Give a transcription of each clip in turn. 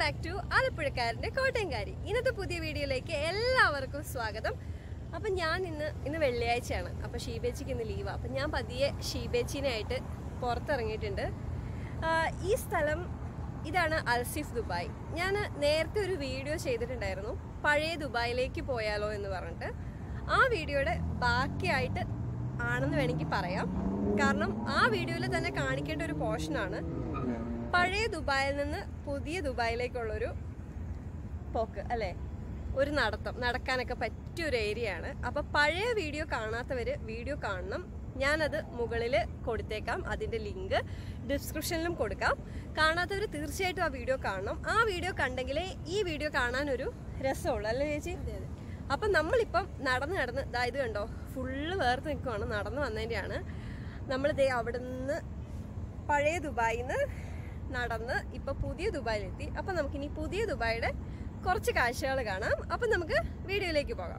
back to ആലപ്പുഴക്കാരന്റെ കോട്ടയംകാരി ഇന്നത്തെ പുതിയ വീഡിയോയിലേക്ക് എല്ലാവർക്കും സ്വാഗതം അപ്പം ഞാൻ ഇന്ന് ഇന്ന് വെള്ളിയാഴ്ചയാണ് അപ്പം ഷീബേച്ചിക്ക് ഇന്ന് ലീവാണ് അപ്പം ഞാൻ പതിയെ ഷീബേച്ചിനായിട്ട് പുറത്തിറങ്ങിയിട്ടുണ്ട് ആഹ് ഈ സ്ഥലം ഇതാണ് അൽസിഫ് ദുബായ് ഞാൻ നേരത്തെ ഒരു വീഡിയോ ചെയ്തിട്ടുണ്ടായിരുന്നു പഴയ ദുബായിലേക്ക് പോയാലോ എന്ന് പറഞ്ഞിട്ട് ആ വീഡിയോയുടെ ബാക്കിയായിട്ട് ആണെന്ന് വേണമെങ്കിൽ പറയാം കാരണം ആ വീഡിയോയിൽ തന്നെ കാണിക്കേണ്ട ഒരു പോർഷനാണ് പഴയ ദുബായിൽ നിന്ന് പുതിയ ദുബായിലേക്കുള്ളൊരു പോക്ക് അല്ലേ ഒരു നടത്തം നടക്കാനൊക്കെ പറ്റിയ ഒരു ഏരിയ ആണ് അപ്പൊ പഴയ വീഡിയോ കാണാത്തവര് വീഡിയോ കാണണം ഞാനത് മുകളിൽ കൊടുത്തേക്കാം അതിന്റെ ലിങ്ക് ഡിസ്ക്രിപ്ഷനിലും കൊടുക്കാം കാണാത്തവർ തീർച്ചയായിട്ടും ആ വീഡിയോ കാണണം ആ വീഡിയോ കണ്ടെങ്കിലേ ഈ വീഡിയോ കാണാൻ ഒരു രസമുള്ളൂ അല്ലേ ചേച്ചി അപ്പം നമ്മളിപ്പം നടന്ന് നടന്ന് ദാ ഇത് കണ്ടോ ഫുള്ള് വേർത്ത് നിൽക്കുവാണ് നടന്ന് വന്നതിൻ്റെയാണ് നമ്മൾ ദേ അവിടെ നിന്ന് പഴയ ദുബായിൽ നിന്ന് നടന്ന് ഇപ്പൊ പുതിയ ദുബായിലെത്തി അപ്പൊ നമുക്കിനി പുതിയ ദുബായിയുടെ കുറച്ച് കാഴ്ചകൾ കാണാം അപ്പൊ നമുക്ക് വീഡിയോയിലേക്ക് പോകാം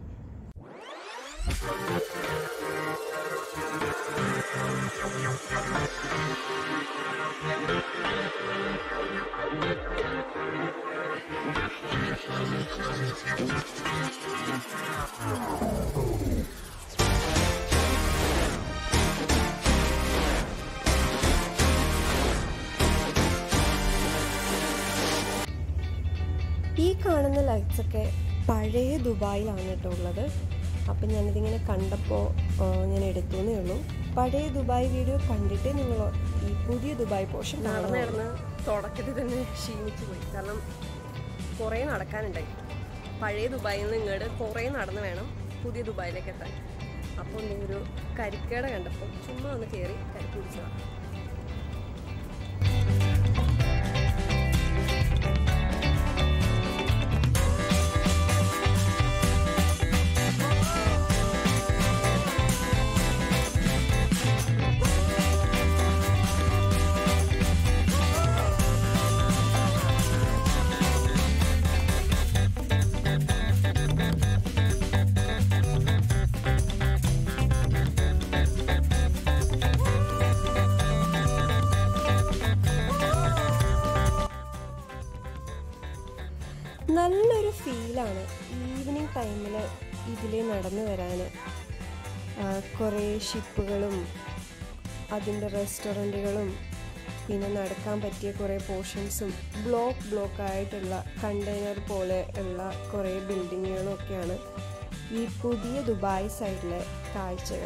ഈ കാണുന്ന ലൈറ്റ്സ് ഒക്കെ പഴയ ദുബായിലാണ് കേട്ടോ ഉള്ളത് അപ്പം ഞാനിതിങ്ങനെ കണ്ടപ്പോൾ ഞാൻ എടുത്തു എന്നേ ഉള്ളൂ പഴയ ദുബായ് വീഡിയോ കണ്ടിട്ട് നിങ്ങൾ ഈ പുതിയ ദുബായ് പോർഷൻ നടന്ന് നടന്ന് തുടക്കത്തിൽ തന്നെ ക്ഷീണിച്ചു പോയി കാരണം കുറേ നടക്കാനുണ്ടായി പഴയ ദുബായിൽ നിന്ന് ഇങ്ങോട്ട് കുറേ നടന്ന് വേണം പുതിയ ദുബായിലേക്ക് എത്താൻ അപ്പോൾ ഒരു കരിക്കേട കണ്ടപ്പോൾ ചുമ്മാ ഒന്ന് കയറി കരിക്ക് കുടിച്ചതാണ് നല്ലൊരു ഫീലാണ് ഈവനിങ് ടൈമിൽ ഇതിലെ നടന്നു വരാൻ കുറേ ഷിപ്പുകളും അതിൻ്റെ റെസ്റ്റോറൻറ്റുകളും പിന്നെ നടക്കാൻ പറ്റിയ കുറേ പോർഷൻസും ബ്ലോക്ക് ബ്ലോക്ക് ആയിട്ടുള്ള കണ്ടെയ്നർ പോലെ ഉള്ള കുറേ ബിൽഡിങ്ങുകളും ഒക്കെയാണ് ഈ പുതിയ ദുബായ് സൈഡിലെ കാഴ്ചകൾ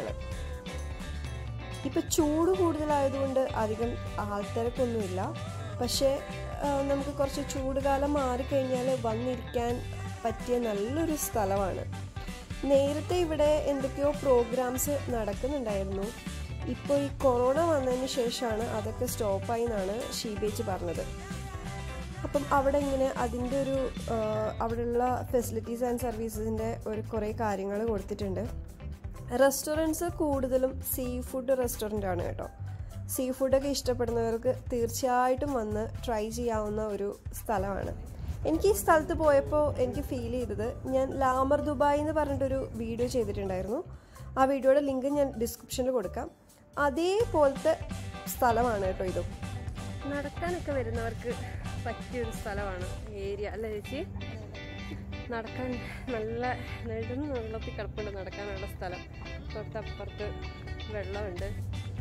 ഇപ്പം ചൂട് കൂടുതലായതുകൊണ്ട് അധികം ആൾത്തിരക്കൊന്നുമില്ല പക്ഷേ ആ, നമുക്ക് കുറച്ച് ചൂട് കാലം മാറിക്കഴിഞ്ഞാൽ വന്നിരിക്കാൻ പറ്റിയ നല്ലൊരു സ്ഥലമാണ് നേരത്തെ ഇവിടെ എന്തൊക്കെയോ പ്രോഗ്രാംസ് നടക്കുന്നുണ്ടായിരുന്നു ഇപ്പോൾ ഈ കൊറോണ വന്നതിന് ശേഷമാണ് അതൊക്കെ സ്റ്റോപ്പായി എന്നാണ് ഷീബേച്ച് പറഞ്ഞത് അപ്പം അവിടെ ഇങ്ങനെ അതിൻ്റെ ഒരു ആ, അവിടെയുള്ള ഫെസിലിറ്റീസ് ആൻഡ് സർവീസസിൻ്റെ ഒരു കുറേ കാര്യങ്ങൾ കൊടുത്തിട്ടുണ്ട് റെസ്റ്റോറൻറ്റ്സ് കൂടുതലും സീ ഫുഡ് റെസ്റ്റോറൻ്റ് ആണ് കേട്ടോ സീ ഫുഡൊക്കെ ഇഷ്ടപ്പെടുന്നവർക്ക് തീർച്ചയായിട്ടും വന്ന് ട്രൈ ചെയ്യാവുന്ന ഒരു സ്ഥലമാണ് എനിക്ക് ഈ സ്ഥലത്ത് പോയപ്പോൾ എനിക്ക് ഫീൽ ചെയ്തത് ഞാൻ ലാമർ ദുബായ് എന്ന് പറഞ്ഞിട്ടൊരു വീഡിയോ ചെയ്തിട്ടുണ്ടായിരുന്നു ആ വീഡിയോയുടെ ലിങ്ക് ഞാൻ ഡിസ്ക്രിപ്ഷനിൽ കൊടുക്കാം അതേപോലത്തെ സ്ഥലമാണ് കേട്ടോ ഇതും നടക്കാനൊക്കെ വരുന്നവർക്ക് പറ്റിയൊരു സ്ഥലമാണ് ഏരിയ അല്ലേ ചേച്ചി നടക്കാൻ നല്ല നെടുന്ന് വെള്ളത്തിൽ കിടപ്പുണ്ട് നടക്കാനുള്ള സ്ഥലം തൊട്ടപ്പുറത്ത് വെള്ളമുണ്ട്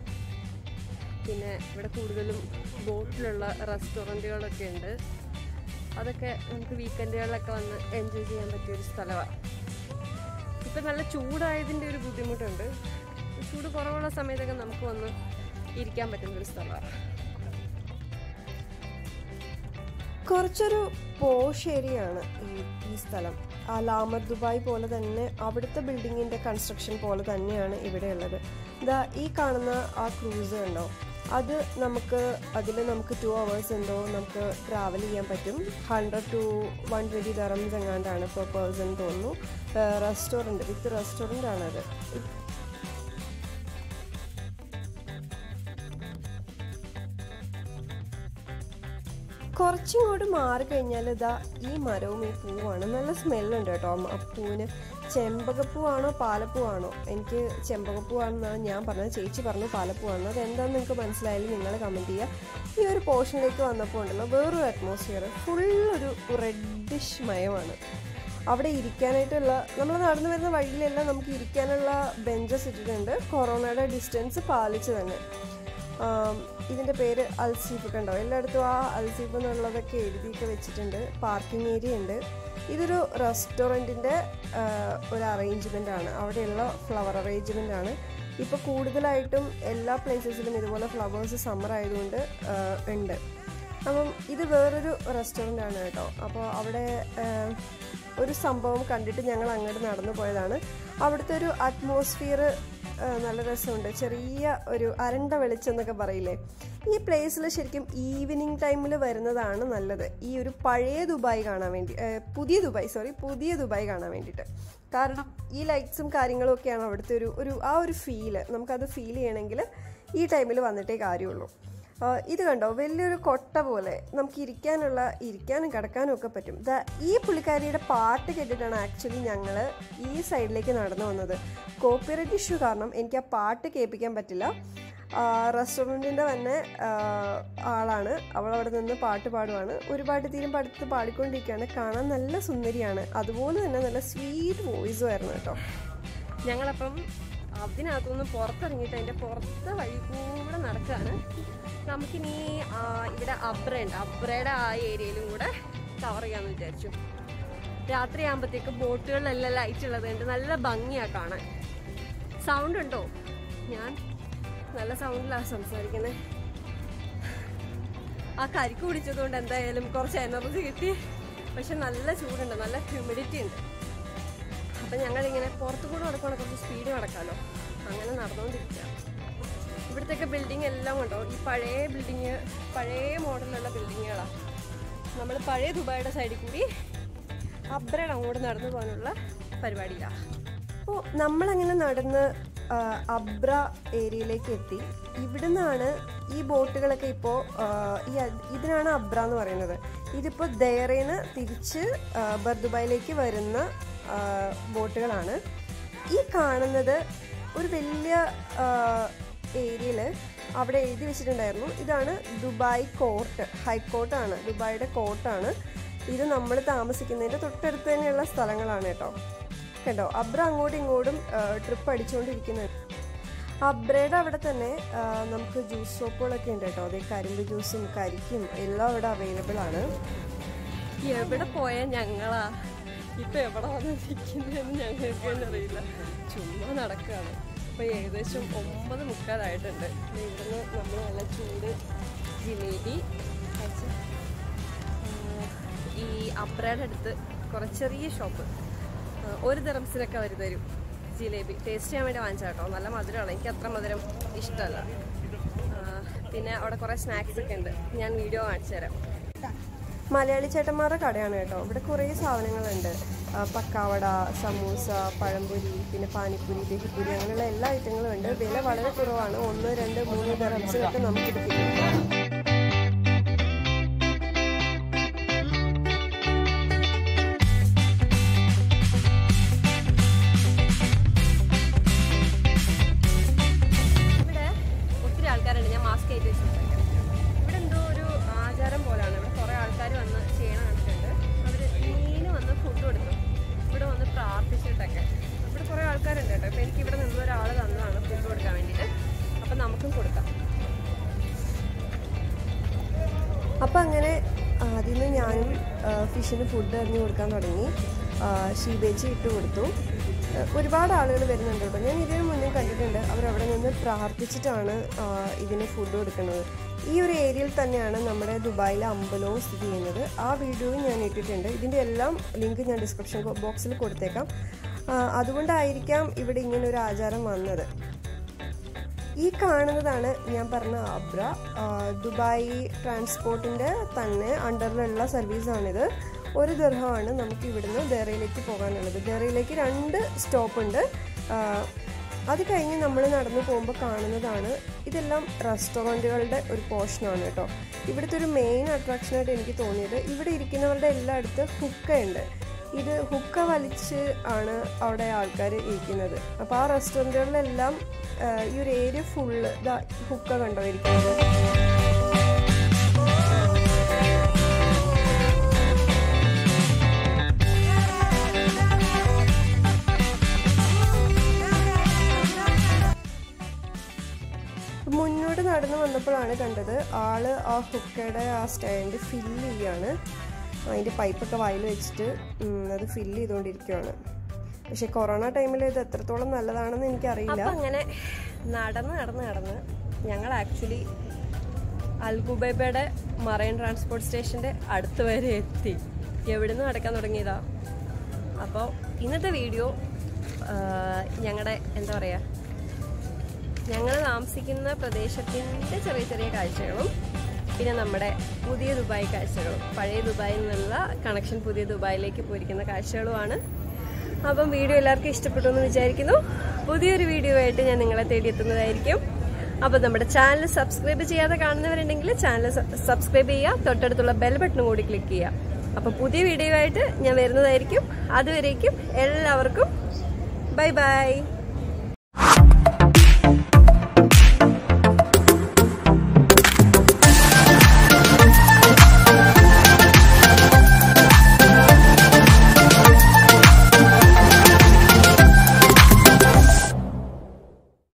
പിന്നെ ഇവിടെ കൂടുതലും ബോട്ടിലുള്ള റെസ്റ്റോറൻറ്റുകളൊക്കെ ഉണ്ട് അതൊക്കെ നമുക്ക് വീക്കെൻഡുകളിലൊക്കെ വന്ന് എൻജോയ് ചെയ്യാൻ പറ്റിയൊരു സ്ഥലമാണ് ഇപ്പം നല്ല ചൂടായതിൻ്റെ ഒരു ബുദ്ധിമുട്ടുണ്ട് ചൂട് കുറവുള്ള സമയത്തൊക്കെ നമുക്ക് വന്ന് ഇരിക്കാൻ പറ്റുന്ന ഒരു സ്ഥലമാണ് കുറച്ചൊരു പോഷ് ഏരിയയാണ് ഈ ഈ സ്ഥലം ആ ലാമർ ദുബായ് പോലെ തന്നെ അവിടുത്തെ ബിൽഡിങ്ങിൻ്റെ കൺസ്ട്രക്ഷൻ പോലെ തന്നെയാണ് ഇവിടെ ഉള്ളത് ഇതാ ഈ കാണുന്ന ആ ക്രൂസ് ഉണ്ടോ അത് നമുക്ക് അതിൽ നമുക്ക് ടു അവേഴ്സ് എന്തോ നമുക്ക് ട്രാവൽ ചെയ്യാൻ പറ്റും hundred to one twenty dirhams എങ്ങാണ്ടാണ് പെർ പേഴ്സൺ തോന്നുന്നു റെസ്റ്റോറൻറ്റ് വിത്ത് റെസ്റ്റോറൻ്റ് ആണത് കുറച്ചിങ്ങോട്ട് മാറിക്കഴിഞ്ഞാൽ ഇതാ ഈ മരവും ഈ പൂവാണ് നല്ല സ്മെല്ലുണ്ട് കേട്ടോ ആ പൂവിന് ചെമ്പകപ്പൂവാണോ പാലപ്പൂവാണോ എനിക്ക് ചെമ്പകപ്പൂവാണെന്നാണ് ഞാൻ പറഞ്ഞത് ചേച്ചി പറഞ്ഞു പാലപ്പൂവാണെന്ന് അത് എന്താണെന്ന് നിങ്ങൾക്ക് മനസ്സിലായാലും നിങ്ങൾ കമൻറ്റ് ചെയ്യുക ഈ ഒരു പോർഷനിലേക്ക് വന്നപ്പോൾ ഉണ്ടല്ലോ വേറൊരു അറ്റ്മോസ്ഫിയർ ഫുൾ ഒരു റെഡിഷ് മയമാണ് അവിടെ ഇരിക്കാനായിട്ടുള്ള നമ്മൾ നടന്നു വരുന്ന വഴിയിലെല്ലാം നമുക്ക് ഇരിക്കാനുള്ള ബെഞ്ചസ് ഇട്ടിട്ടുണ്ട് കൊറോണയുടെ ഡിസ്റ്റൻസ് പാലിച്ച് തന്നെ ആം, ഇതിൻ്റെ പേര് അൽസീഫ് കണ്ടോ എല്ലായിടത്തും ആ അൽസീഫ് എന്നുള്ളതൊക്കെ എഴുതിയൊക്കെ വെച്ചിട്ടുണ്ട് പാർക്കിംഗ് ഏരിയ ഉണ്ട് ഇതൊരു റെസ്റ്റോറൻറ്റിൻ്റെ ഒരു അറേഞ്ച്മെൻ്റ് ആണ് അവിടെയുള്ള ഫ്ലവർ അറേഞ്ച്മെൻ്റ് ആണ് ഇപ്പോൾ കൂടുതലായിട്ടും എല്ലാ പ്ലേസസിലും ഇതുപോലെ ഫ്ലവേഴ്സ് സമ്മർ ആയതുകൊണ്ട് ആ, ഉണ്ട് അപ്പം ഇത് വേറൊരു റെസ്റ്റോറൻ്റ് ആണ് കേട്ടോ അപ്പോൾ അവിടെ ആ, ഒരു സംഭവം കണ്ടിട്ട് ഞങ്ങൾ അങ്ങോട്ട് നടന്നു പോയതാണ് അവിടുത്തെ ഒരു അറ്റ്മോസ്ഫിയർ നല്ല രസമുണ്ട് ചെറിയ ഒരു അരണ്ട വെളിച്ചം എന്നൊക്കെ പറയില്ലേ ഈ പ്ലേസിൽ ശരിക്കും ഈവനിങ് ടൈമിൽ വരുന്നതാണ് നല്ലത് ഈ ഒരു പഴയ ദുബായ് കാണാൻ വേണ്ടി ആ, പുതിയ ദുബായ് സോറി പുതിയ ദുബായ് കാണാൻ വേണ്ടിയിട്ട് കാരണം ഈ ലൈറ്റ്സും കാര്യങ്ങളും ഒക്കെയാണ് അവിടുത്തെ ഒരു ഒരു ആ ഒരു ഫീല് നമുക്കത് ഫീൽ ചെയ്യണമെങ്കിൽ ഈ ടൈമിൽ വന്നിട്ടേ കാര്യമുള്ളൂ ആ, ഇത് കണ്ടോ വലിയൊരു കൊട്ട പോലെ നമുക്ക് ഇരിക്കാനുള്ള ഇരിക്കാനും കിടക്കാനും ഒക്കെ പറ്റും ദാ ഈ പുള്ളിക്കാരിയുടെ പാട്ട് കേട്ടിട്ടാണ് ആക്ച്വലി ഞങ്ങൾ ഈ സൈഡിലേക്ക് നടന്നു വന്നത് കോപ്പിറൈറ്റ് ഇഷ്യൂ കാരണം എനിക്ക് ആ പാട്ട് കേൾപ്പിക്കാൻ പറ്റില്ല റെസ്റ്റോറൻറ്റിൻ്റെ തന്നെ ആ, ആളാണ് അവൾ അവിടെ നിന്ന് പാട്ട് പാടുവാണ് ഒരു പാട്ട് തീരും പഠിത്ത് പാടിക്കൊണ്ടിരിക്കുകയാണ് കാണാൻ നല്ല സുന്ദരിയാണ് അതുപോലെ തന്നെ നല്ല സ്വീറ്റ് വോയിസും ആയിരുന്നു കേട്ടോ ഞങ്ങളപ്പം അതിനകത്തുനിന്ന് പുറത്തിറങ്ങിയിട്ട് അതിൻ്റെ പുറത്തെ വഴി കൂടെ നടക്കുകയാണ് നമുക്കിനി ആ, ഇവിടെ അബ്ര ഉണ്ട് അബ്രയുടെ ആ ഏരിയയിലും കൂടെ കവർ ചെയ്യാമെന്ന് വിചാരിച്ചു രാത്രി ആകുമ്പോഴത്തേക്ക് ബോട്ടുകളിലെല്ലാം ലൈറ്റ് ഉള്ളത് കൊണ്ട് നല്ല ഭംഗിയാണ് കാണാൻ സൗണ്ട് ഉണ്ടോ ഞാൻ നല്ല സൗണ്ടിലാണ് സംസാരിക്കുന്നത് ആ കരിക്ക് കുടിച്ചതുകൊണ്ട് എന്തായാലും കുറച്ച് എനർജി കിട്ടി പക്ഷെ നല്ല ചൂടുണ്ട് നല്ല ഹ്യൂമിഡിറ്റി ഉണ്ട് അപ്പം ഞങ്ങളിങ്ങനെ പുറത്തു കൂടെ നടക്കുകയാണെങ്കിൽ കുറച്ച് സ്പീഡ് നടക്കാമല്ലോ അങ്ങനെ നടന്നുകൊണ്ടിരിക്കുക ഇവിടുത്തെയൊക്കെ ബിൽഡിംഗ് എല്ലാം ഉണ്ടോ ഈ പഴയ ബിൽഡിങ് പഴയ മോഡലുള്ള ബിൽഡിങ്ങുകളാണ് നമ്മൾ പഴയ ദുബായിയുടെ സൈഡിൽ കൂടി അബ്രയുടെ അങ്ങോട്ട് നടന്നു പോകാനുള്ള പരിപാടിയിലാണ് അപ്പോൾ നമ്മളങ്ങനെ നടന്ന് ആ, അബ്ര ഏരിയയിലേക്ക് എത്തി ഇവിടുന്നാണ് ഈ ബോട്ടുകളൊക്കെ ഇപ്പോൾ ഈ അ- ഇതിനാണ് അബ്ര എന്ന് പറയുന്നത് ഇതിപ്പോൾ ദേറേന്ന് തിരിച്ച് ആ, ബർദുബായിലേക്ക് വരുന്ന ആ, ബോട്ടുകളാണ് ഈ കാണുന്നത് ഒരു വലിയ ഏരിയയിൽ അവിടെ എഴുതി വെച്ചിട്ടുണ്ടായിരുന്നു ഇതാണ് ദുബായ് കോർട്ട് ഹൈക്കോർട്ടാണ് ദുബായിയുടെ കോർട്ടാണ് ഇത് നമ്മൾ താമസിക്കുന്നതിൻ്റെ തൊട്ടടുത്ത് തന്നെയുള്ള സ്ഥലങ്ങളാണ് കേട്ടോ കണ്ടോ അബ്ര അങ്ങോട്ടും ഇങ്ങോട്ടും ട്രിപ്പ് അടിച്ചുകൊണ്ടിരിക്കുന്നുണ്ട് അബ്രയുടെ അവിടെ തന്നെ ആ, നമുക്ക് ജ്യൂസ് ഷോപ്പുകളൊക്കെ ഉണ്ട് കേട്ടോ അതേ കരിമ്പ് ജ്യൂസും കരിക്കും എല്ലാം അവിടെ അവൈലബിൾ ആണ് എവിടെ പോയ ഞങ്ങളാ ഇപ്പൊ എവിടെ വന്നിരിക്കുന്നതെന്ന് ഞങ്ങൾക്ക് തന്നെ അറിയില്ല ചുമ്മാ നടക്കുകയാണ് അപ്പൊ ഏകദേശം ഒമ്പത് മുക്കാലായിട്ടുണ്ട് ദേ ഇവിടുന്ന് നമ്മൾ നല്ല ചൂട് ജിലേബി കഴിച്ച് ആ, ഈ അബ്രയുടെ അടുത്ത് കുറച്ച് ചെറിയ ഷോപ്പ് ഒരു ദിറംസിനൊക്കെ അവർ തരും ജിലേബി ടേസ്റ്റ് ചെയ്യാൻ വേണ്ടി വാങ്ങിച്ചാൽ കേട്ടോ നല്ല മധുരമാണ് എനിക്ക് അത്ര മധുരം ഇഷ്ടമല്ല ആ, പിന്നെ അവിടെ കുറേ സ്നാക്സ് ഒക്കെ ഉണ്ട് ഞാൻ വീഡിയോ കാണിച്ചു തരാം മലയാളി ചേട്ടന്മാരുടെ കടയാണ് കേട്ടോ ഇവിടെ കുറേ സാധനങ്ങളുണ്ട് ആ, പക്കാവട സമൂസ പഴംപൊരി പിന്നെ പാനിപ്പൂരി ദഹിപ്പൂരി അങ്ങനെയുള്ള എല്ലാ ഐറ്റങ്ങളും ഉണ്ട് വില വളരെ കുറവാണ് ഒന്ന് രണ്ട് മൂന്ന് ദറംസിനൊക്കെ നമുക്ക് ഇത് കിട്ടും ഇവിടെ ഒത്തിരി ആൾക്കാരുണ്ട് ഞാൻ മാസ്ക് ആയിട്ട് വെച്ചിട്ടുണ്ട് ഇവിടെ എന്തോ ഒരു ആചാരം പോലാണ് ഇവിടെ കുറേ ആൾക്കാർ വന്ന് ചെയ്യണ കണ്ടിട്ടുണ്ട് അവർ മീന് വന്ന് ഫുഡ് കൊടുത്തു ഇവിടെ വന്ന് പ്രാർത്ഥിച്ചിട്ടൊക്കെ ഇവിടെ കുറേ ആൾക്കാരുണ്ട് കേട്ടോ അപ്പോൾ എനിക്ക് ഇവിടെ നിന്ന് ഒരാൾ തന്നതാണ് ഫുഡ് കൊടുക്കാൻ വേണ്ടിയിട്ട് അപ്പം നമുക്കും കൊടുക്കാം അപ്പം അങ്ങനെ ആദ്യമേ ഞാനും ആ, ഫിഷിന് ഫുഡ് എറിഞ്ഞു കൊടുക്കാൻ തുടങ്ങി ആ, ഷീബേച്ചി ഇട്ട് കൊടുത്തു ആ, ഒരുപാട് ആളുകൾ വരുന്നുണ്ട് കേട്ടോ ഞാൻ ഇതിനു മുന്നേ കണ്ടിട്ടുണ്ട് അവരവിടെ നിന്ന് പ്രാർത്ഥിച്ചിട്ടാണ് ആ, ഇതിന് ഫുഡ് കൊടുക്കുന്നത് ഈ ഒരു ഏരിയയിൽ തന്നെയാണ് നമ്മുടെ ദുബായിലെ അമ്പലവും സ്ഥിതി ചെയ്യുന്നത് ആ വീഡിയോയും ഞാൻ ഇട്ടിട്ടുണ്ട് ഇതിൻ്റെ എല്ലാം ലിങ്ക് ഞാൻ ഡിസ്ക്രിപ്ഷൻ ബോക്സിൽ കൊടുത്തേക്കാം ആ, അതുകൊണ്ടായിരിക്കാം ഇവിടെ ഇങ്ങനെ ഒരു ആചാരം വന്നത് ഈ കാണുന്നതാണ് ഞാൻ പറഞ്ഞ അബ്ര ആ, ദുബായ് ട്രാൻസ്പോർട്ടിൻ്റെ തന്നെ അണ്ടറിലുള്ള സർവീസാണിത് ഒരു ദർഹമാണ് നമുക്ക് ഇവിടുന്ന് ദറയിലേക്ക് പോകാനുള്ളത് ദറയിലേക്ക് രണ്ട് സ്റ്റോപ്പ് ഉണ്ട് ആ, അത് കഴിഞ്ഞ് നമ്മൾ നടന്നു പോകുമ്പോൾ കാണുന്നതാണ് ഇതെല്ലാം റെസ്റ്റോറൻറ്റുകളുടെ ഒരു പോർഷനാണ് കേട്ടോ ഇവിടുത്തെ ഒരു മെയിൻ അട്രാക്ഷനായിട്ട് എനിക്ക് തോന്നിയത് ഇവിടെ ഇരിക്കുന്നവരുടെ എല്ലായിടത്ത് ഹുക്ക ഉണ്ട് ഇത് ഹുക്ക വലിച്ച് ആണ് അവിടെ ആൾക്കാർ ഇരിക്കുന്നത് അപ്പോൾ ആ റെസ്റ്റോറൻറ്റുകളിലെല്ലാം ആ, ഈ ഒരു ഏരിയ ഫുള്ള് ഹുക്ക കണ്ടോ ഇരിക്കുന്നത് ആള് ആ ഹുക്കയുടെ ആ സ്റ്റാൻഡ് ഫില്ല് ചെയ്യാണ് അതിൻ്റെ പൈപ്പൊക്കെ വായിൽ വെച്ചിട്ട് ഉം, അത് ഫില്ല് ചെയ്തുകൊണ്ടിരിക്കുകയാണ് പക്ഷെ കൊറോണ ടൈമിൽ ഇത് എത്രത്തോളം നല്ലതാണെന്ന് എനിക്കറിയില്ല അപ്പം അങ്ങനെ നടന്ന് നടന്ന് നടന്ന് ഞങ്ങൾ ആക്ച്വലി അൽഗുബൈബയുടെ മറൈൻ ട്രാൻസ്പോർട്ട് സ്റ്റേഷൻ്റെ അടുത്ത് വരെ എത്തി എവിടുന്ന് നടക്കാൻ തുടങ്ങിയതാ അപ്പോൾ ഇന്നത്തെ വീഡിയോ ഞങ്ങളുടെ എന്താ പറയുക ഞങ്ങൾ താമസിക്കുന്ന പ്രദേശത്തിൻ്റെ ചെറിയ ചെറിയ കാഴ്ചകളും പിന്നെ നമ്മുടെ പുതിയ ദുബായ് കാഴ്ചകളും പഴയ ദുബായിൽ നിന്നുള്ള കണക്ഷൻ പുതിയ ദുബായിലേക്ക് പോയിരിക്കുന്ന കാഴ്ചകളുമാണ് അപ്പം വീഡിയോ എല്ലാവർക്കും ഇഷ്ടപ്പെട്ടു എന്ന് വിചാരിക്കുന്നു പുതിയൊരു വീഡിയോ ആയിട്ട് ഞാൻ നിങ്ങളെ തേടി എത്തുന്നതായിരിക്കും അപ്പോൾ നമ്മുടെ ചാനൽ സബ്സ്ക്രൈബ് ചെയ്യാതെ കാണുന്നവരുണ്ടെങ്കിൽ ചാനൽ സബ്സ്ക്രൈബ് ചെയ്യുക തൊട്ടടുത്തുള്ള ബെൽ ബട്ടൺ കൂടി ക്ലിക്ക് ചെയ്യുക അപ്പോൾ പുതിയ വീഡിയോ ആയിട്ട് ഞാൻ വരുന്നതായിരിക്കും അതുവരേക്കും എല്ലാവർക്കും ബൈ ബൈ